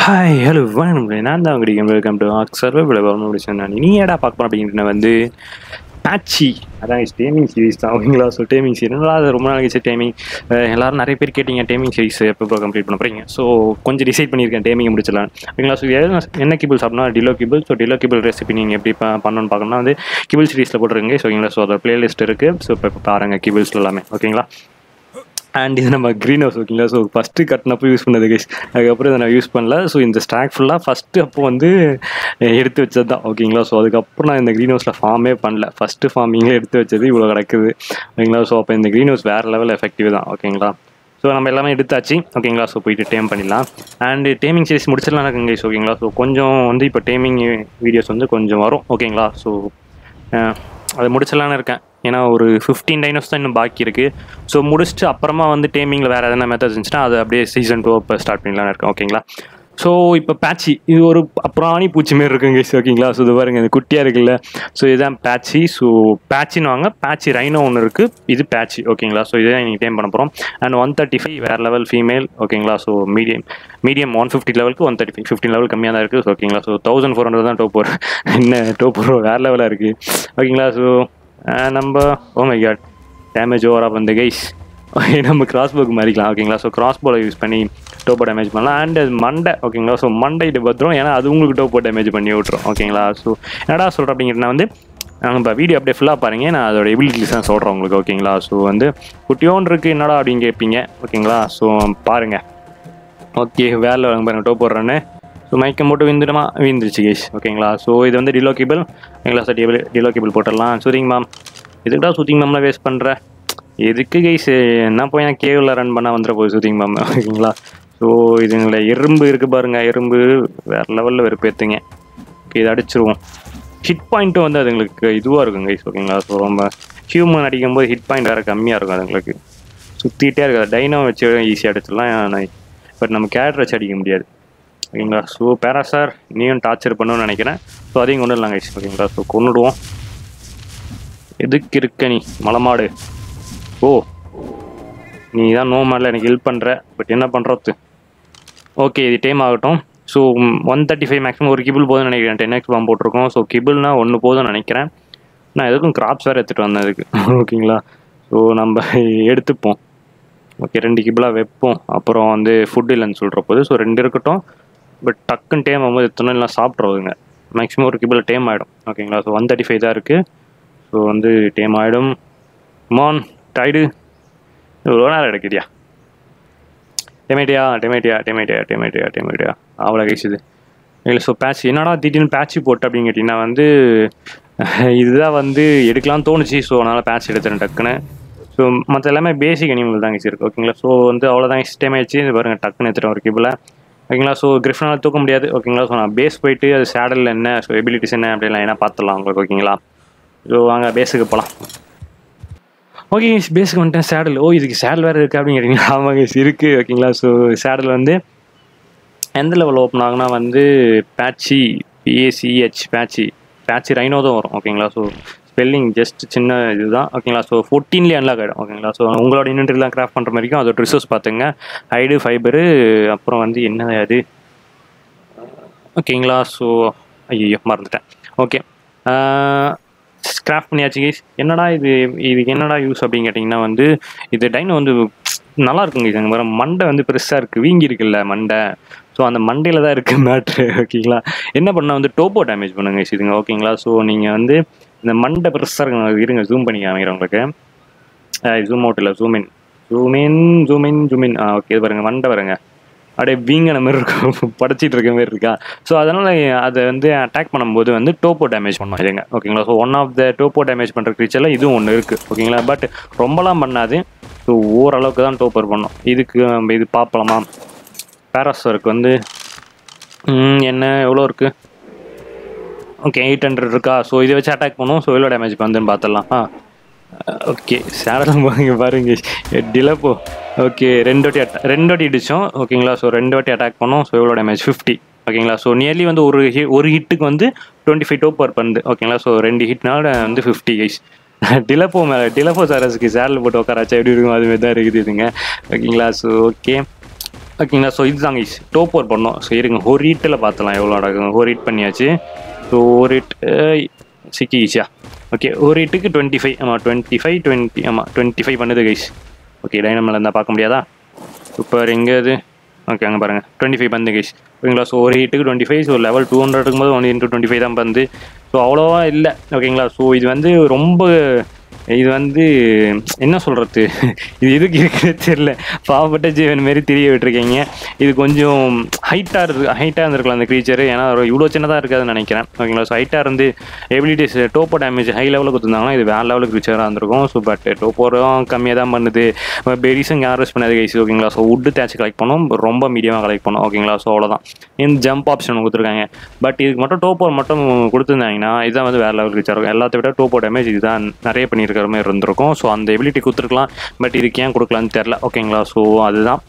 Hi hello வணக்கம் நான் தான் கிடைக்கும் வெல்கம் டு ஆக் சர்வைபிள் முடிச்சேன் நான் நீ ஏடா பார்க்க போகிறேன் அப்படிங்கிறது வந்து பேட்சி அதான் டேமிங் சீரிஸ் தான் ஓகேங்களா ஸோ டேமிங் சீரிஸ் அது ரொம்ப நாள் கழிச்சு டேமிங் எல்லாரும் நிறைய பேர் கேட்டீங்க டேமிங் சீரிஸ் எப்போ கம்ப்ளீட் பண்ண போகிறீங்க ஸோ கொஞ்சம் டிசைட் பண்ணியிருக்கேன் டேமிங் முடிச்சிடலாம் ஓகேங்களா ஸோ என்ன கிபிள்ஸ் அப்படின்னா டிலோ கிபிள் ஸோ டிலோ கிபிள் ரெசிபி நீங்கள் எப்படி ப- பண்ணணும்னு பார்க்கணும்னா வந்து கிபிள் சீரிஸில் போட்டுருங்க ஸோ ஓகேங்களா ஸோ அதோட பிளேலிஸ்ட் இருக்குது ஸோ இப்போ பாருங்கள் கிபிள்ஸ் எல்லாமே ஓகேங்களா அண்ட் இது நம்ம க்ரீன் ஹவுஸ் ஓகேங்களா ஸோ ஃபஸ்ட்டு கட்டினப்போ யூஸ் பண்ணது கைஸ் அதுக்கப்புறம் இதை நான் யூஸ் பண்ணல ஸோ இந்த ஸ்டாக் ஃபுல்லாக ஃபஸ்ட்டு அப்போ வந்து அஹ், எடுத்து வச்சது தான் ஓகேங்களா ஸோ அதுக்கப்புறம் நான் இந்த க்ரீன் ஹவுஸில் ஃபார்மே பண்ணல ஃபஸ்ட்டு ஃபார்மிங்கே எடுத்து வச்சது இவ்வளோ கிடக்குது ஓகேங்களா ஸோ அப்போ இந்த க்ரீன் ஹவுஸ் வேறு லெவல் எஃபெக்டிவ் தான் ஓகேங்களா ஸோ நம்ம எல்லாமே எடுத்தாச்சு ஓகேங்களா ஸோ போயிட்டு டேம் பண்ணிடலாம் அண்டு டேமிங் சீரிஸ் முடிச்சிடலாம் எனக்கு கைஸ் ஓகேங்களா ஸோ கொஞ்சம் வந்து இப்போ டேமிங் வீடியோஸ் வந்து கொஞ்சம் வரும் ஓகேங்களா ஸோ அதை முடிச்சிடலான்னு இருக்கேன் ஏன்னா ஒரு ஃபிஃப்டீன் டைனோஸ் தான் இன்னும் பாக்கி இருக்குது ஸோ முடிச்சுட்டு அப்புறமா வந்து டேமிங்கில் வேறு எதனா மெத்தட்ஸ் இருந்துச்சுன்னா அதை அப்படியே சீசன் டூ இப்போ ஸ்டார்ட் பண்ணலான்னு இருக்கேன் ஓகேங்களா ஸோ இப்போ பேட்சி இது ஒரு பிராணி பூச்சி மாரி இருக்குங்க ஓகேங்களா ஸோ இது பாருங்க இது குட்டியாக இருக்குல்ல ஸோ இதுதான் பேட்சி ஸோ பேட்சின்னு வாங்க பேட்சி ரைனோ ஒன்று இருக்குது இது பேட்சி ஓகேங்களா ஸோ இதை நீங்கள் டைம் பண்ண போகிறோம் அண்ட் ஒன் தேர்ட்டி ஃபைவ் வேறு லெவல் ஃபீமேல் ஓகேங்களா so medium medium one fifty லெவலுக்கு one thirty five fifteen level கம்மியாக தான் இருக்குது ஸோ ஓகேங்களா ஸோ தௌசண்ட் ஃபோர் ஹண்ட்ரட் தான் டோப் என்ன டோப் வேறு லெவலாக இருக்குது ஓகேங்களா ஸோ நம்ம ஓ மை காட் டேமேஜ் ஓவராக வந்து கைஸ் நம்ம கிராஸ் போக்கு மாறிக்கலாம் ஓகேங்களா ஸோ கிராஸ் போல யூஸ் பண்ணி டோப்போ டேமேஜ் பண்ணலாம் அண்ட் அது மண்டை ஓகேங்களா ஸோ மண்டை இது பத்திரம் ஏன்னா அது உங்களுக்கு டோப்போ டேமேஜ் பண்ணி விட்ரும் ஓகேங்களா ஸோ என்னடா சொல்கிறேன் அப்படிங்கிறது நான் வந்து நாங்கள் இப்போ வீடியோ அப்படியே ஃபுல்லாக பாருங்க நான் அதோட எபிலிட்டிஸ் தான் சொல்கிறேன் உங்களுக்கு ஓகேங்களா ஸோ வந்து குட்டியோன் இருக்குது என்னடா அப்படின்னு கேட்பீங்க ஓகேங்களா ஸோ பாருங்கள் ஓகே வேலை வாங்க பாருங்க டோ போடுறேன்னு ஸோ மயக்கம் போட்டு விந்துடுமா விந்துருச்சு கேஸ் ஓகேங்களா ஸோ இது வந்து டிலோகேபிள் ஓகேங்களா சார் டிபிள் டிலோகேபிள் போட்டுடலாம் சுதிங் மேம் எதுக்குடா சுதிங் மேம்லாம் வேஸ்ட் பண்ணுற எதுக்கு கைஸ் என்ன போய் நான் கேவில் ரன் பண்ண வந்துட போகுது சுதிங் மேம் ஓகேங்களா ஸோ இதுங்கள எறும்பு இருக்குது பாருங்க எறும்பு வேறு லெவலில் வெறுப்பேற்றுங்க ஓகே இது அடிச்சிருவோம் ஹிட் பாயிண்ட்டும் வந்து அதுங்களுக்கு இதுவாக இருக்கும் கைஸ் ஓகேங்களா ஸோ நம்ம ஹியூமன் அடிக்கும்போது ஹிட் பாயிண்ட் வேறு கம்மியாக இருக்கும் அதுங்களுக்கு சுற்றிட்டே இருக்காது டைனோ வச்சு ஈஸியாக அடிச்சிடலாம் பட் நம்ம கேரக்டர் வச்சு அடிக்க முடியாது ஓகேங்களா ஸோ பேரா சார் நீயும் டார்ச்சர் பண்ணணும்னு நினைக்கிறேன் ஸோ அதையும் கொண்டு வரலாம் கைஸ் ஓகேங்களா ஸோ கொண்டுடுவோம் எதுக்கு இருக்க நீ மலமாடு ஓ நீ தான் நோ மேலே எனக்கு ஹெல்ப் பண்ணுற பட் என்ன பண்ணுறது ஓகே இது டைம் ஆகட்டும் so one thirty five maximum ஒரு கிபிள் போதும்னு நினைக்கிறேன் டென் எக்ஸ் பாம்பு போட்டிருக்கோம் ஸோ கிபிள்னா ஒன்று போதும்னு நினைக்கிறேன் நான் எதுக்கும் கிராப்ஸ் வேறு எடுத்துகிட்டு வந்தேன் அதுக்கு ஓகேங்களா ஸோ நம்ம எடுத்துப்போம் ஓகே ரெண்டு கிபிளாக வைப்போம் அப்புறம் வந்து ஃபுட் இல்லைன்னு சொல்கிற போது ஸோ ரெண்டு இருக்கட்டும் பட் டக்குன்னு டைம் ஆகும்போது எத்தனை எல்லாம் சாப்பிட்றதுங்க மேக்ஸிமம் ஒரு கிபிள் டைம் ஆகிடும் ஓகேங்களா ஸோ ஒன் தேர்ட்டி ஃபைவ் தான் இருக்குது ஸோ வந்து டைம் ஆகிடும் மான் டைடு இவ்வளோ நேரம் எடுக்குதியா டெமேட்டியா டெமேட்டியா டெமேட்டியா டெமேட்டியா டெமேட்டியா அவ்வளோ கேசுது இல்லை ஸோ பேட்ச் என்னடா திடீர்னு பேட்ச் போட்டு அப்படின்னு கேட்டிங்கன்னா வந்து இதுதான் வந்து எடுக்கலாம்னு தோணுச்சு ஸோ அதனால் பேட்ச் எடுத்துறேன் டக்குன்னு ஸோ மற்ற எல்லாமே பேசிக் அனிமல் தான் இருக்கு ஓகேங்களா ஸோ வந்து அவ்வளோதான் டைம் ஆயிடுச்சு இது பாருங்க டக்குன்னு எடுத்துட்டேன் ஒரு கிபில் ஓகேங்களா ஸோ கிரிஃபனால் தூக்க முடியாது ஓகேங்களா ஸோ நான் பேஸ் போயிட்டு அது சேடல் என்ன ஸோ எபிலிட்டிஸ் என்ன அப்படிலாம் என்ன பார்த்துடலாம் உங்களுக்கு ஓகேங்களா ஸோ வாங்க பேஸுக்கு போகலாம் ஓகே பேஸுக்கு வந்துட்டேன் சேடல் ஓ இதுக்கு சேடல் வேறு இருக்குது அப்படின்னு கேட்டிங்கன்னா ஆமாங்க இருக்குது ஓகேங்களா ஸோ சேடல் வந்து எந்த லெவல் ஓப்பன் ஆகுனா வந்து பேட்சி பிஏசிஹெச் பேட்சி பேட்சி ரைனோ தான் வரும் ஓகேங்களா ஸோ ஸ்பெல்லிங் ஜஸ்ட் சின்ன இதுதான் ஓகேங்களா ஸோ ஃபோர்டீன்லேயே அன்லாக் ஆகிடும் ஓகேங்களா ஸோ உங்களோட இன்வென்ட்ரிலாம் கிராஃப்ட் பண்ணுற வரைக்கும் அதோட ரிசோர்ஸ் பார்த்துங்க ஹைடு ஃபைபரு அப்புறம் வந்து என்ன அது ஓகேங்களா ஸோ ஐயோ மறந்துட்டேன் ஓகே ஸ்கிராஃப்ட் பண்ணியாச்சு guys. என்னடா இது இதுக்கு என்னடா யூஸ் அப்படின்னு கேட்டிங்கன்னா வந்து இது டைனோ வந்து நல்லா இருக்குங்க இது வர மண்டை வந்து பெருசாக இருக்குது வீங்கி இருக்குல்ல மண்டை ஸோ அந்த மண்டையில் தான் இருக்குது மேட்ரு ஓகேங்களா என்ன பண்ணால் வந்து டோப்போ டேமேஜ் பண்ணுங்க guys இதுங்க ஓகேங்களா ஸோ நீங்கள் வந்து இந்த மண்டை பெருசாக இருக்குங்க இருங்க ஜூம் பண்ணி காமிக்கிறேன் உங்களுக்கு ஜூம் அவுட் இல்லை zoom in zoom in zoom in zoom in ஆ ஓகே பாருங்க மண்டை பாருங்க அப்படியே வீங்கின மாதிரி இருக்கும் படைச்சிட்டு இருக்க மாதிரி இருக்கா ஸோ அதனால் அதை வந்து அட்டாக் பண்ணும்போது வந்து டோப்போ டேமேஜ் பண்ணும் இதுங்க ஓகேங்களா ஸோ ஒன் ஆஃப் த டோப்போ டேமேஜ் பண்ணுற க்ரீச்சரில் இதுவும் ஒன்று இருக்குது ஓகேங்களா பட் ரொம்பலாம் பண்ணாது ஸோ ஓரளவுக்கு தான் டோப்பர் பண்ணும் இதுக்கு நம்ம இது பார்ப்பலாமா பேராசருக்கு வந்து ம், என்ன எவ்வளோ இருக்குது ஓகே எயிட் ஹண்ட்ரட் இருக்கா ஸோ இதை வச்சு அட்டாக் பண்ணும் ஸோ எவ்வளோ டேமேஜ் வந்துன்னு பார்த்துடலாம் ஆ ஓகே சேடலாம் பாருங்க பாருங்க டிலப்போ ஓகே ரெண்டு வாட்டி அட்டா ரெண்டு வாட்டி இடிச்சோம் ஓகேங்களா ஸோ ரெண்டு வாட்டி அட்டாக் பண்ணோம் ஸோ எவ்வளோ டேமேஜ் ஃபிஃப்டி ஓகேங்களா ஸோ நியர்லி வந்து ஒரு hit- ஒரு ஹிட்டுக்கு வந்து டுவெண்ட்டி ஃபைவ் டோப்பர் பண்ணுது ஓகேங்களா ஸோ ரெண்டு ஹிட்னால வந்து ஃபிஃப்டி கைஸ் டிலப்போ மேலே டிலப்போ சாரஸ்க்கு சேடல் போட்டு உட்காராச்சா எப்படி இருக்கும் அதுமாரி தான் இருக்குது இதுங்க ஓகேங்களா ஸோ ஓகே ஓகேங்களா ஸோ இதுதாங்க ஈஸ் டோப்போர் பண்ணோம் ஸோ இருங்க ஒரு ஹீட்டில் பார்த்துலாம் எவ்வளோ நடக்கும் ஒரு ஹீட் பண்ணியாச்சு ஸோ ஒரு ஹீட் சிக்கி ஈஸியா ஓகே ஒரு ஹீட்டுக்கு டுவெண்ட்டி ஃபைவ் ஆமாம் டுவெண்ட்டி ஃபைவ் டுவெண்ட்டி ஆமாம் டுவெண்ட்டி ஃபைவ் பண்ணுது கைஸ் ஓகே டைனமில் இருந்தால் பார்க்க முடியாதா சூப்பர் எங்கே அது ஓகே அங்கே பாருங்கள் டுவெண்ட்டி ஃபைவ் பந்து கைஸ் ஓகேங்களா ஸோ ஒரு ஹீட்டுக்கு twenty five so level two hundred இருக்கும்போது ஒன் இன்ட்டு டுவெண்ட்டி ஃபைவ் தான் பந்து ஸோ அவ்வளோவா இல்லை ஓகேங்களா ஸோ இது வந்து ரொம்ப இது வந்து என்ன சொல்கிறது இது எதுக்கு இருக்குன்னு தெரியல பாவப்பட்ட ஜீவன் மாரி தெரிய விட்டுருக்கீங்க இது கொஞ்சம் ஹைட்டாக இருக்கு ஹைட்டாக இருந்திருக்கலாம் அந்த க்ரீச்சர் ஏன்னா இவ்வளோ சின்னதாக இருக்காதுன்னு நினைக்கிறேன் ஓகேங்களா ஸோ ஹைட்டாக இருந்து எபிலிட்டிஸ் டோப்போ டேமேஜ் ஹை லெவலில் கொடுத்துருந்தாங்கன்னா இது வேறு லெவலுக்கு க்ரீச்சராக இருந்திருக்கும் ஸோ பட் டோப்போரும் கம்மியாக தான் பண்ணுது பெரிஸும் யாரும் பண்ணாது கைஸ் ஓகேங்களா ஸோ உட்டு தேய்ச்சி கலெக்ட் பண்ணோம் ரொம்ப மீடியமாக கலெக்ட் பண்ணோம் ஓகேங்களா ஸோ அவ்வளோதான் இந்த ஜம்ப் ஆப்ஷன் கொடுத்துருக்காங்க பட் இதுக்கு மட்டும் டோப்போ மட்டும் கொடுத்துருந்தாங்கன்னா இதுதான் வந்து வேறு லெவல் க்ரீச்சர் இருக்கும் எல்லாத்த விட டோப்போ டேமேஜ் இதுதான் நிறைய பண்ணியிருக்கிற மாதிரி இருந்திருக்கும் ஸோ அந்த எபிலிட்டி கொடுத்துருக்கலாம் பட் இதுக்கு ஏன் கொடுக்கலான்னு தெரில ஓகேங்களா ஸோ அதுதான்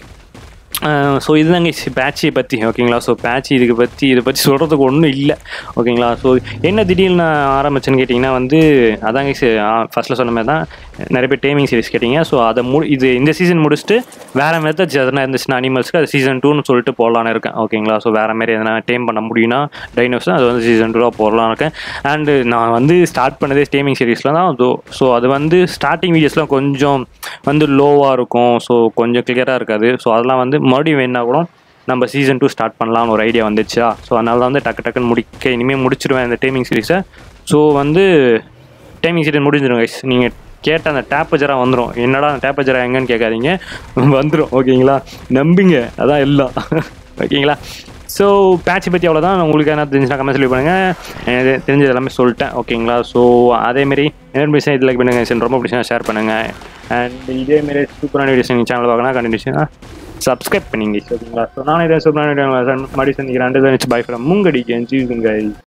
ஸோ இதுதாங்க பேட்சை பற்றி ஓகேங்களா ஸோ பேட்ச் இதுக்கு பற்றி இதை பற்றி சொல்கிறதுக்கு ஒன்றும் இல்லை ஓகேங்களா ஸோ என்ன திடீர்னு நான் ஆரம்பிச்சேன்னு கேட்டிங்கன்னா வந்து அதாங்க ஃபஸ்ட்டில் சொன்ன மாதிரி தான் நிறைய பேர் டேமிங் சீரிஸ் கேட்டிங்க ஸோ அதை மு இது இந்த சீசன் முடிச்சுட்டு வேறு மெத்தட்ஸ் எதனா இருந்துச்சுன்னா அனிமல்ஸ்க்கு அது சீசன் டூன்னு சொல்லிட்டு போடலான்னு இருக்கேன் ஓகேங்களா ஸோ வேறு மாதிரி எதனா டேம் பண்ண முடியும்னா டைனோஸ் அது வந்து சீசன் டூவாக போடலான்னு இருக்கேன் அண்டு நான் வந்து ஸ்டார்ட் பண்ணதே டேமிங் சீரிஸில் தான் அதோ ஸோ அது வந்து ஸ்டார்டிங் வீடியோஸ்லாம் கொஞ்சம் வந்து லோவாக இருக்கும் ஸோ கொஞ்சம் கிளியராக இருக்காது ஸோ அதெல்லாம் வந்து மறுபடியும் வேணா கூட நம்ம சீசன் டூ ஸ்டார்ட் பண்ணலாம்னு ஒரு ஐடியா வந்துச்சா ஸோ அதனால தான் வந்து டக்கு டக்குன்னு முடிக்க இனிமேல் முடிச்சிடுவேன் இந்த டைமிங் சீரிஸை ஸோ வந்து டைமிங் சீரியஸ் முடிஞ்சிடும் கைஸ் நீங்கள் கேட்ட அந்த டேப்பஜராக வந்துடும் என்னடா அந்த டேப்பஜரா எங்கன்னு கேட்காதீங்க வந்துடும் ஓகேங்களா நம்புங்க அதான் எல்லாம் ஓகேங்களா ஸோ பேட்ச் பற்றி அவ்வளோதான் உங்களுக்கு என்ன தெரிஞ்சுன்னா கமெண்ட் சொல்லி பண்ணுங்கள் எனக்கு தெரிஞ்சது எல்லாமே சொல்லிட்டேன் ஓகேங்களா ஸோ அதேமாரி என்ன பிடிச்சா இது லைக் பண்ணுங்கள் ரொம்ப பிடிச்சா ஷேர் பண்ணுங்கள் அண்ட் இதேமாரி சூப்பரான வீடியோஸ் நீங்கள் சேனல் பார்க்கலாம் கண்டினியூஷனாக சப்ஸ்கிரைப் பண்ணிங்க ஓகேங்களா ஸோ நானே இதே சூப்பரான வீடியோ மறுபடியும் சந்திக்கிறேன் அண்ட் பை ஃப்ரம் முங்கடி கேன் சீஸுங்க